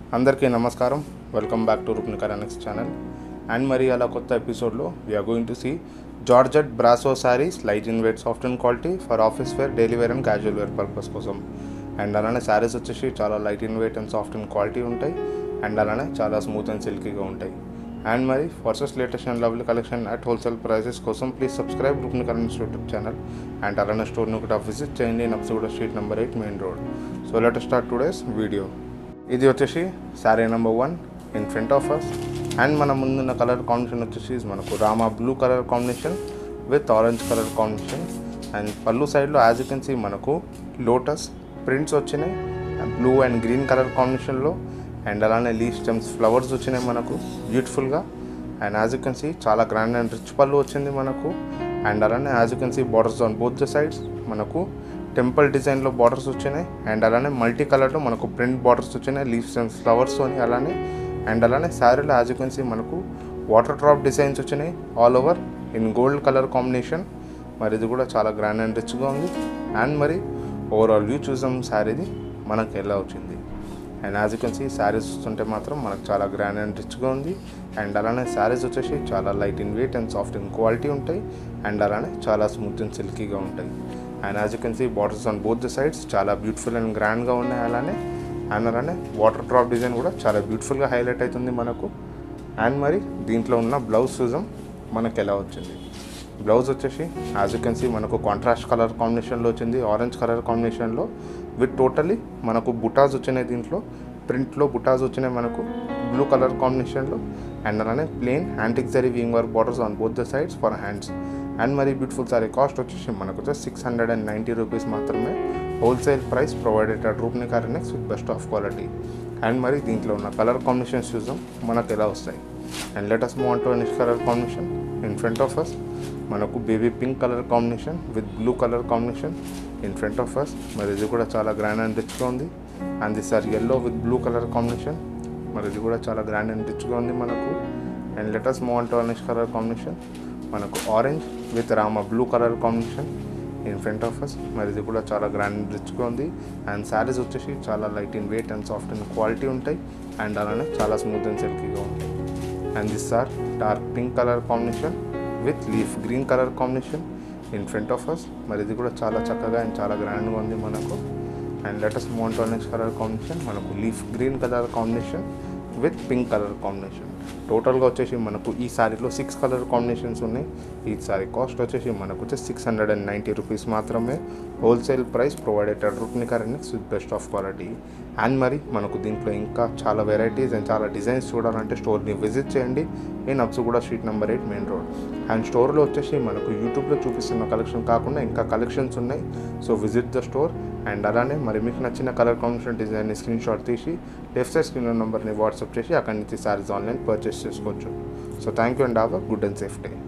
అందరికీ నమస్కారం welcome back to రుక్నికర్ నెక్స్ట్ ఛానల్ అండ్ మరి అలా కొత్త ఎపిసోడ్లో we are going to see georgette brasso sarees light in weight soft and quality for office wear daily wear and casual wear purpose కోసం and అలానే sarees వచ్చేసి చాలా light in weight and soft and quality ఉంటాయి and అలానే చాలా smooth and సిల్కీగా ఉంటాయి and మరి ఫర్సెస్ latest and lovely collection at wholesale prices కోసం please subscribe రుక్నికర్ YouTube channel and అలానే స్టోర్ని కూడా విజిట్ చేయండి Nabsiguda street number eight main road so let start today's video ఇది వచ్చేసి saree number one in front of us and మన ముందున్న colour combination వచ్చేసి మనకు Rama blue colour combination with orange colour combination and పళ్ళు సైడ్లో యాజ్ యూ కెన్ సీ మనకు lotus prints వచ్చినాయి బ్లూ అండ్ గ్రీన్ కలర్ కాంబినేషన్లో అండ్ అలానే లీ స్టెమ్స్ ఫ్లవర్స్ వచ్చినాయి మనకు బ్యూటిఫుల్గా and as you can see చాలా గ్రాండ్ అండ్ రిచ్ పళ్ళు వచ్చింది మనకు అండ్ అలానే as you can see borders on both the sides మనకు టెంపుల్ డిజైన్లో బార్డర్స్ వచ్చినాయి అండ్ అలానే మల్టీ కలర్లో మనకు ప్రింట్ బార్డర్స్ వచ్చినాయి లీవ్స్ అండ్ ఫ్లవర్స్ అని అలానే అండ్ అలానే శారీలో యాజ్ యూ కెన్ సీ మనకు వాటర్ డ్రాప్ డిజైన్స్ వచ్చినాయి all over in gold colour combination మరి ఇది కూడా చాలా గ్రాండ్ అండ్ రిచ్గా ఉంది అండ్ మరి ఓవరాల్ వ్యూ చూసాం శారీది మనకు ఎలా వచ్చింది and as you can see sarees చూస్తుంటే మాత్రం మనకు చాలా గ్రాండ్ అండ్ రిచ్గా ఉంది అండ్ అలానే శారీస్ వచ్చేసి చాలా light in weight and soft in quality ఉంటాయి అండ్ అలానే చాలా స్మూత్ అండ్ సిల్కీగా ఉంటాయి and as you can see borders on both the sides చాలా బ్యూటిఫుల్ అండ్ గ్రాండ్గా ఉన్నాయి అలానే అండ్ అలానే వాటర్ డ్రాప్ డిజైన్ కూడా చాలా బ్యూటిఫుల్గా హైలైట్ అవుతుంది మనకు అండ్ మరి దీంట్లో ఉన్న బ్లౌజ్ చూసాం మనకు ఎలా వచ్చింది బ్లౌజ్ వచ్చేసి యాజ్ యూ కెన్ సీ మనకు కాంట్రాస్ట్ కలర్ కాంబినేషన్లో వచ్చింది ఆరెంజ్ కలర్ కాంబినేషన్లో విత్ టోటలీ మనకు బుటాస్ వచ్చినాయి దీంట్లో ప్రింట్లో బుటాస్ వచ్చినాయి మనకు బ్లూ కలర్ కాంబినేషన్లో అండ్ అలానే plain antique zari wing work borders on both the sides for hands and మరి బ్యూటిఫుల్ సారీ కాస్ట్ వచ్చేసి మనకు వచ్చేసి six hundred and ninety rupees మాత్రమే హోల్సేల్ ప్రైస్ ప్రొవైడెడ్ అట్ రూప్ని కార్నెక్స్ with best of quality and మరి దీంట్లో ఉన్న కలర్ కాంబినేషన్స్ చూసాం మనకు ఎలా వస్తాయి and let us move to next colour combination in front of us మనకు baby pink colour combination with blue colour combination in front of us మరి ఇది కూడా చాలా గ్రాండ్ అండ్ రిచ్గా ఉంది and this are yellow with blue colour combination మరి ఇది కూడా చాలా గ్రాండ్ అండ్ రిచ్గా ఉంది మనకు and let us move to next colour combination మనకు orange with Rama blue colour combination in front of us మరి ఇది కూడా చాలా గ్రాండ్ అండ్ రిచ్గా ఉంది అండ్ శారీస్ వచ్చేసి చాలా light in weight and soft and quality ఉంటాయి అండ్ అలానే చాలా స్మూత్ అండ్ సిల్కీగా ఉంటాయి and this are dark pink colour combination with leaf green colour combination in front of us మరి ఇది కూడా చాలా చక్కగా అండ్ చాలా గ్రాండ్గా ఉంది మనకు and let us move next colour combination మనకు leaf green colour combination with pink colour combination టోటల్గా వచ్చేసి మనకు ఈ శారీలో సిక్స్ కలర్ కాంబినేషన్స్ ఉన్నాయి ఈ శారీ కాస్ట్ వచ్చేసి మనకు వచ్చేసి six hundred and ninety rupees మాత్రమే హోల్సేల్ ప్రైస్ ప్రొవైడెడ్ రూప్ని కరెంట్స్ with best of quality and మరి మనకు దీంట్లో ఇంకా చాలా వెరైటీస్ అండ్ చాలా డిజైన్స్ చూడాలంటే స్టోర్ని విజిట్ చేయండి నేను Apsuguda street number eight main road and స్టోర్లో వచ్చేసి మనకు యూట్యూబ్లో చూపిస్తున్న కలెక్షన్ కాకుండా ఇంకా కలెక్షన్స్ ఉన్నాయి so visit the store and అలానే మరి మీకు నచ్చిన కలర్ కాంబినేషన్ డిజైన్ని స్క్రీన్ షాట్ తీసి లెఫ్ట్ సైడ్ స్క్రీన్ నెంబర్ని వాట్సాప్ చేసి అక్కడి నుంచి సారీస్ ఆన్లైన్ పర్చేస్ చేసుకోవచ్చు so thank you and have a good and safe day